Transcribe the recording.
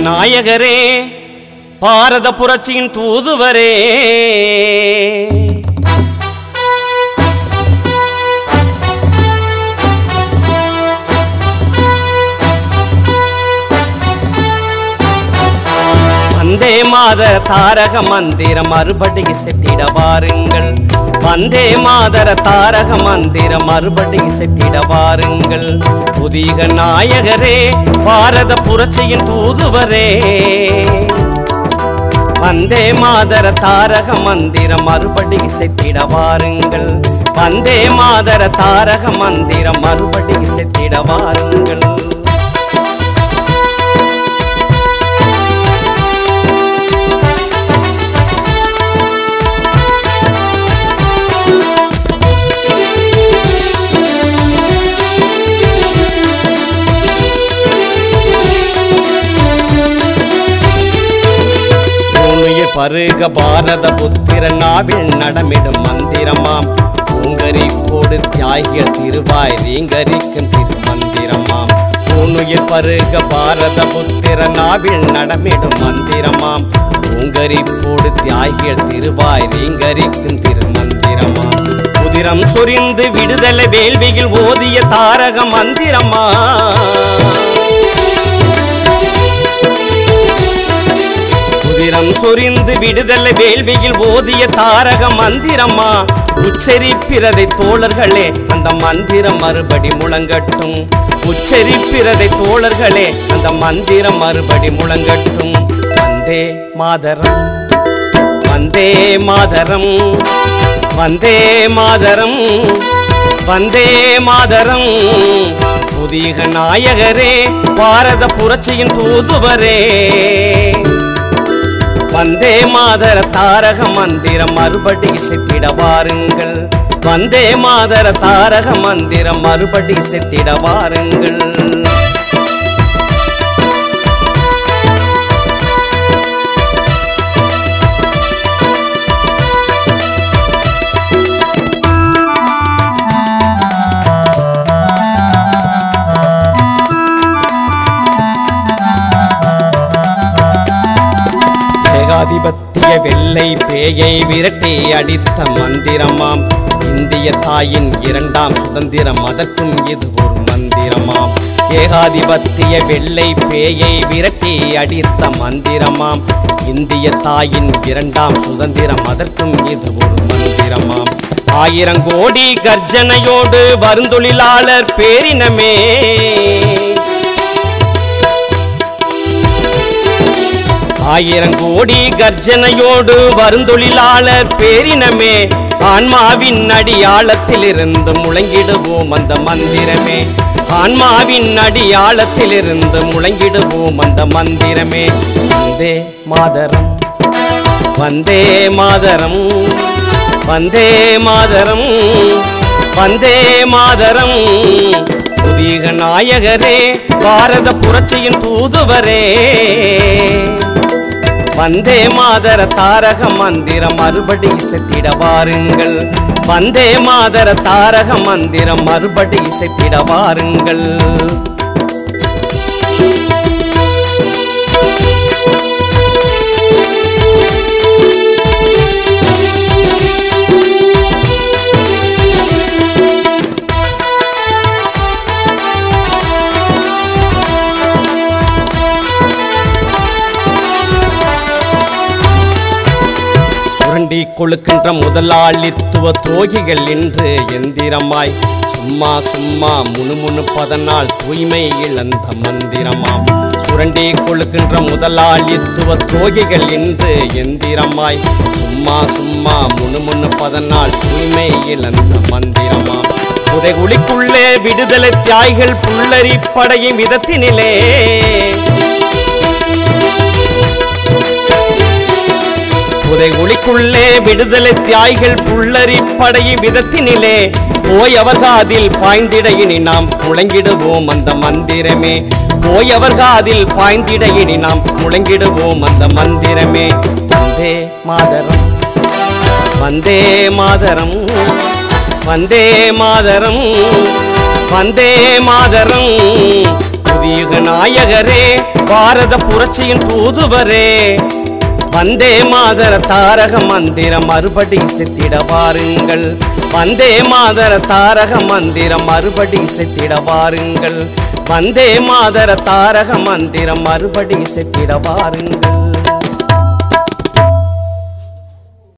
நாயகரே பாரத புரட்சியின் தூதுவரே வந்தே மாதர தாரக மந்திரம் மறுபடி செத்திட வாருங்கள் வந்தே மாதர தாரக மந்திரம் மறுபடி செத்திட வாருங்கள் புதிய நாயகரே பாரத புரட்சியின் தூதுவரே வந்தே மாதர தாரக மந்திரம் மறுபடி செத்திட வாருங்கள் வந்தே மாதர தாரக மந்திரம் மறுபடி செத்திட வாருங்கள் பூமியை பருக பாரத புத்திர நாவில் நடமிடும் மந்திரமாம் பூங்கரிப்போடு தியாகிகள் திருவாய் ரீங்கரிக்கும் திருமந்திரமாம் பூனுயிர் பருக பாரத புத்திர நாவில் நடமிடும் மந்திரமாம் பூங்கரிப்போடு தியாகிகள் திருவாய் ரீங்கரிக்கும் திருமந்திரமாம் குதிரம் சொரிந்து விடுதலை வேள்வியில் ஓதிய தாரக மந்திரமா குதிரம் சொரிந்து விடுதலை வேள்வியில் ஓதிய தாரக மந்திரமா உச்சரிப்பிரதை தோழர்களே அந்த மந்திரம் மறுபடி முழங்கட்டும் உச்சரிப்பிரதை தோழர்களே அந்த மந்திரம் மறுபடி முழங்கட்டும் வந்தே மாதரம் வந்தே மாதரம் வந்தே மாதரம் வந்தே மாதரம் புதிய நாயகரே பாரத புரட்சியின் தூதுவரே வந்தே மாதர தாரக மந்திரம் மறுபடி செத்திட வாருங்கள் வந்தே மாதர தாரக மந்திரம் மறுபடி செத்திட வாருங்கள் ஏகாதிபத்திய வெள்ளை பேயை விரட்டி அடித்த மந்திரமாம் இந்திய தாயின் இரண்டாம் சுதந்திரம் அதற்கும் இது ஒரு மந்திரமாம் ஏகாதிபத்திய வெள்ளை பேயை விரட்டி அடித்த மந்திரமாம் இந்திய தாயின் இரண்டாம் சுதந்திரம் அதற்கும் இது ஒரு மந்திரமாம் ஆயிரம் கோடி கர்ஜனையோடு வருந்தொழிலாளர் பேரினமே ஆயிரம் கோடி கர்ஜனையோடு வருந்தொழிலாளர் பேரினமே ஆன்மாவின் அடியாளத்திலிருந்து முழங்கிடுவோம் அந்த மந்திரமே ஆன்மாவின் அடியாளத்திலிருந்து முழங்கிடுவோம் அந்த மந்திரமே வந்தே மாதரம் வந்தே மாதரம் வந்தே மாதரம் வந்தே மாதரம் புதிய நாயகரே பாரத புரட்சியின் தூதுவரே வந்தே மாதர தாரக மந்திரம் மறுபடி இசைத்திட வாருங்கள் வந்தே மாதர தாரக மந்திரம் மறுபடி இசைத்திட வாருங்கள் சுரண்டி கொழுக்கின்ற முதலாளித்துவ துரோகிகள் என்று எந்திரமாய் சும்மா சும்மா முணுமுணுப்பதனால் தூய்மை இழந்த மந்திரமாம் சுரண்டி கொழுக்கின்ற முதலாளித்துவ துரோகிகள் என்று எந்திரமாய் சும்மா சும்மா முணுமுணுப்பதனால் தூய்மை இழந்த மந்திரமாம் புதைகுழிக்குள்ளே விடுதலை தியாய்கள் புல்லரி படையும் விதத்தினிலே புதை ஒளிக்குள்ளே விடுதலை தியாய்கள் புல்லரி படையும் விதத்தினிலே போயவர் காதில் பாய்ந்திட இனி நாம் முழங்கிடுவோம் அந்த மந்திரமே போயவர் காதில் பாய்ந்திட இனி நாம் முழங்கிடுவோம் அந்த மந்திரமே வந்தே மாதரம் வந்தே மாதரம் வந்தே மாதரம் வந்தே மாதரம் புதிய நாயகரே பாரத புரட்சியின் தூதுவரே வந்தே மாதர தாரக மந்திரம் மறுபடி செத்திட வாருங்கள் வந்தே மாதர தாரக மந்திரம் மறுபடி செத்திட வாருங்கள் வந்தே மாதர தாரக மந்திரம் மறுபடி செத்திட வாருங்கள்